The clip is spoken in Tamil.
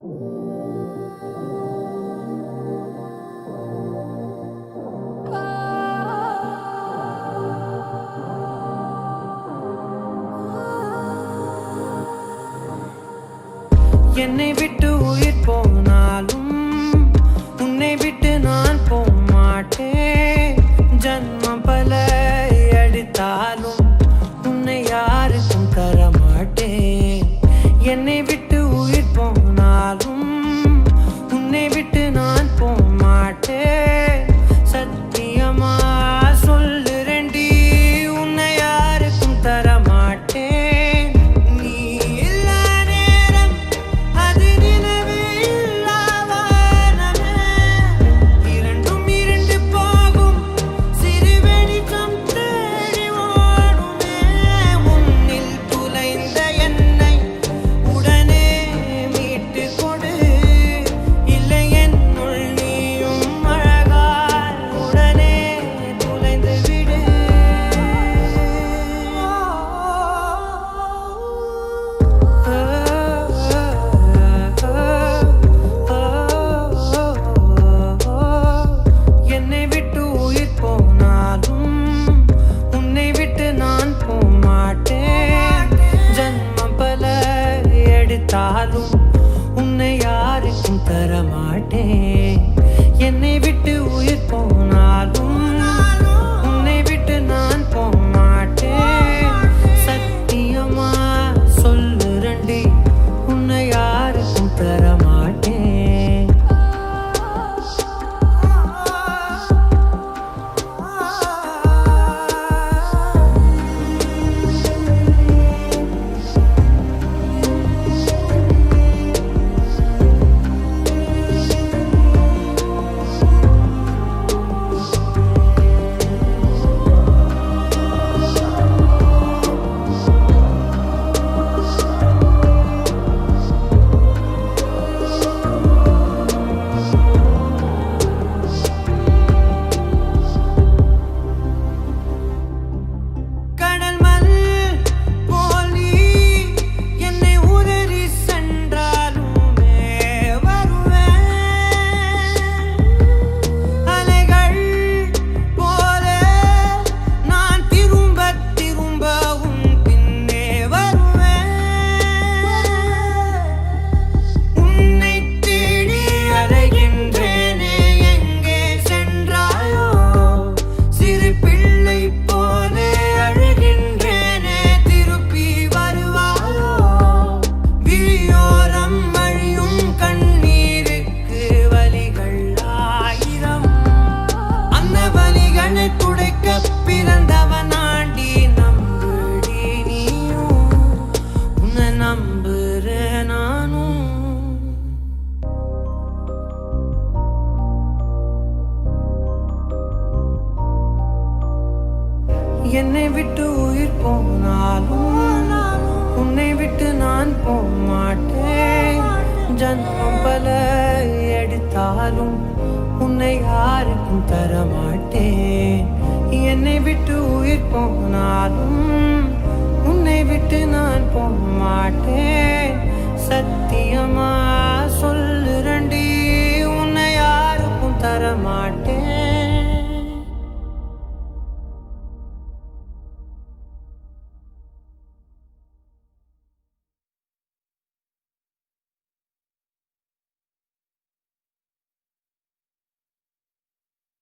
என்னை விட்டு உயிர் போனாலும் உன்னை விட்டு நான் போக மாட்டேன் ஜன்மம் பல எடுத்தாலும் உன்னை யாருக்கும் தர மாட்டேன் என்னை விட்டு உயிர் போனாலும் உன்னை விட்டு நான் போக மாட்டேன் சத்தியமா சொல்லுறேன்டி உன்னை யாருக்கும் தர மாட்டேன் நீ இல்லா நேரம் அது நிலவே இல்லா வானமே இரண்டும் இரண்டு போகும் சிறு வெளிச்சம் தேடி ஓடுமே உன்னில் துளைந்த என்னை உடனே மீட்டு கொடு இல்லை என்னுள் நீயும் அழகால் உடனே துளைந்து விடு என்னை விட்டு உயிர் போனாலும் உன்னை விட்டு நான் போக மாட்டேன் ஜன்மம் பல எடுத்தாலும் உன்னை யாருக்கும் தர மாட்டேன் என்னை விட்டு உயிர் போனாலும் உன்னை விட்டு நான் போக மாட்டேன் சத்தியமா சொல்லுறண்டி உன்னை யாருக்கும் தர மாட்டேன் கடல் மண் போல் நீ என்னை உதறி சென்றாலுமே வருவேன் அலைகள் போல நான் திரும்ப திரும்ப உன் பின்னே வருவேன் உன்னை தேடி அலைகின்றேனே எங்கே சென்றாயோ சிறு பிள்ளை போலே அழுகின்றேனே திருப்பி வருவாயோ விழியோரம் அழியும் கண்ணீருக்கு வலிகள் ஆயிரம் அந்த வலிகளை துடைக்க பிறந்தவன் ஆண்டி நம்புடி நீயும் உன்னை நம்புறேன் நானும் என்னை விட்டு உயிர் போனாலும் உன்னை விட்டு நான் போக மாட்டேன் ஜன்மம் பல எடுத்தாலும் உன்னை யாருக்கும் தர மாட்டேன் என்னை விட்டு உயிர் போனாலும் உன்னை விட்டு நான் போக மாட்டேன் சத்தியமா